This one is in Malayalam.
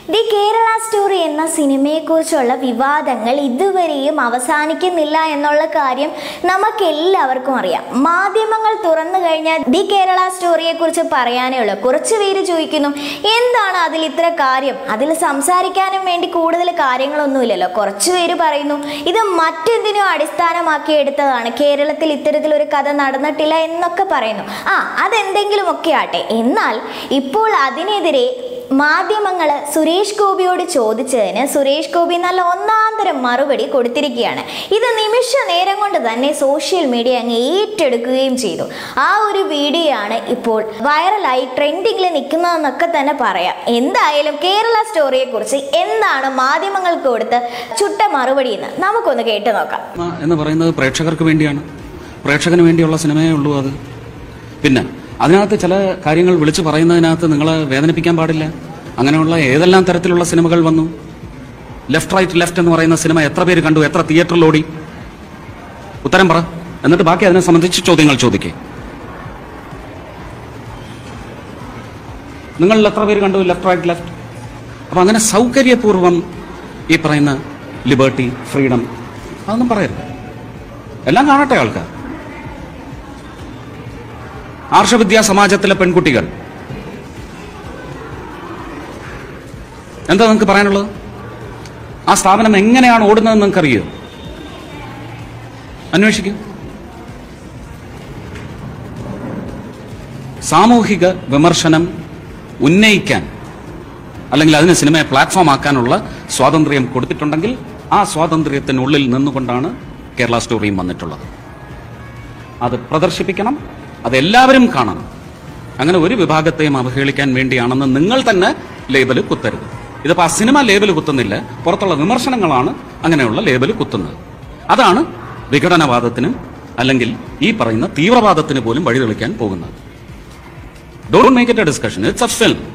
ദി കേരള സ്റ്റോറി എന്ന സിനിമയെക്കുറിച്ചുള്ള വിവാദങ്ങൾ ഇതുവരെയും അവസാനിക്കുന്നില്ല എന്നുള്ള കാര്യം നമുക്കെല്ലാവർക്കും അറിയാം മാധ്യമങ്ങൾ തുറന്നു കഴിഞ്ഞാൽ ദി കേരള സ്റ്റോറിയെക്കുറിച്ച് പറയാനേ ഉള്ളൂ കുറച്ച് പേര് ചോദിക്കുന്നു എന്താണ് അതിൽ ഇത്ര കാര്യം അതിൽ സംസാരിക്കാനും വേണ്ടി കൂടുതൽ കാര്യങ്ങളൊന്നുമില്ലല്ലോ കുറച്ച് പേര് പറയുന്നു ഇത് മറ്റെന്തിനും അടിസ്ഥാനമാക്കി എടുത്തതാണ് കേരളത്തിൽ ഇത്തരത്തിലൊരു കഥ നടന്നിട്ടില്ല എന്നൊക്കെ പറയുന്നു ആ അതെന്തെങ്കിലും ഒക്കെ ആട്ടെ എന്നാൽ ഇപ്പോൾ അതിനെതിരെ മാധ്യമങ്ങൾ സുരേഷ് ഗോപിയോട് ചോദിച്ചതിന് സുരേഷ് ഗോപി നല്ല ഒന്നാന്തരം മറുപടി കൊടുത്തിരിക്കുകയാണ് ഇത് നിമിഷ നേരം കൊണ്ട് തന്നെ സോഷ്യൽ മീഡിയ അങ്ങ് ഏറ്റെടുക്കുകയും ചെയ്തു ആ ഒരു വീഡിയോ ആണ് ഇപ്പോൾ വൈറലായി ട്രെൻഡിങ്ങിൽ നിൽക്കുന്നതെന്നൊക്കെ തന്നെ പറയാം എന്തായാലും കേരള സ്റ്റോറിയെ കുറിച്ച് എന്താണ് മാധ്യമങ്ങൾക്ക് കൊടുത്ത് ചുട്ട മറുപടി എന്ന് നമുക്കൊന്ന് കേട്ടു നോക്കാം സിനിമ എന്ന് പറയുന്നത് പ്രേക്ഷകർക്ക് വേണ്ടിയാണ് പ്രേക്ഷകന് വേണ്ടിയുള്ള സിനിമയേ ഉള്ളൂ അത് പിന്നെ അതിനകത്ത് ചില കാര്യങ്ങൾ വിളിച്ചു പറയുന്നതിനകത്ത് നിങ്ങളെ വേദനിപ്പിക്കാൻ പാടില്ല അങ്ങനെയുള്ള ഏതെല്ലാം തരത്തിലുള്ള സിനിമകൾ വന്നു ലെഫ്റ്റ് റൈറ്റ് ലെഫ്റ്റ് എന്ന് പറയുന്ന സിനിമ എത്ര പേര് കണ്ടു എത്ര തിയേറ്ററിൽ ഓടി ഉത്തരം പറ എന്നിട്ട് ബാക്കി അതിനെ സംബന്ധിച്ച് ചോദ്യങ്ങൾ ചോദിക്കേ നിങ്ങൾ എത്ര പേര് കണ്ടു ലെഫ്റ്റ് റൈറ്റ് ലെഫ്റ്റ് അപ്പൊ അങ്ങനെ സൗകര്യപൂർവം ഈ പറയുന്ന ലിബർട്ടി ഫ്രീഡം അതൊന്നും പറയരുത് എല്ലാം കാണട്ടെ ആൾക്കാർ ആർഷവിദ്യാ സമാജത്തിലെ പെൺകുട്ടികൾ എന്താ നിങ്ങൾക്ക് പറയാനുള്ളത് ആ സ്ഥാപനം എങ്ങനെയാണ് ഓടുന്നതെന്ന് നിങ്ങൾക്ക് അറിയോ അന്വേഷിക്കൂ സാമൂഹിക വിമർശനം ഉന്നയിക്കാൻ അല്ലെങ്കിൽ അതിന് സിനിമയെ പ്ലാറ്റ്ഫോം ആക്കാനുള്ള സ്വാതന്ത്ര്യം കൊടുത്തിട്ടുണ്ടെങ്കിൽ ആ സ്വാതന്ത്ര്യത്തിനുള്ളിൽ നിന്നുകൊണ്ടാണ് കേരള സ്റ്റോറിയും വന്നിട്ടുള്ളത് അത് പ്രദർശിപ്പിക്കണം അത് എല്ലാവരും കാണണം അങ്ങനെ ഒരു വിഭാഗത്തെയും അവഹേളിക്കാൻ വേണ്ടിയാണെന്ന് നിങ്ങൾ തന്നെ ലേബല് കുത്തരുത് ഇതിപ്പോ ആ സിനിമ ലേബല് കുത്തുന്നില്ല പുറത്തുള്ള വിമർശനങ്ങളാണ് അങ്ങനെയുള്ള ലേബല് കുത്തുന്നത് അതാണ് വിഘടനവാദത്തിന് അല്ലെങ്കിൽ ഈ പറയുന്ന തീവ്രവാദത്തിന് പോലും വഴിതെളിക്കാൻ പോകുന്നത് don't make it a discussion it's a film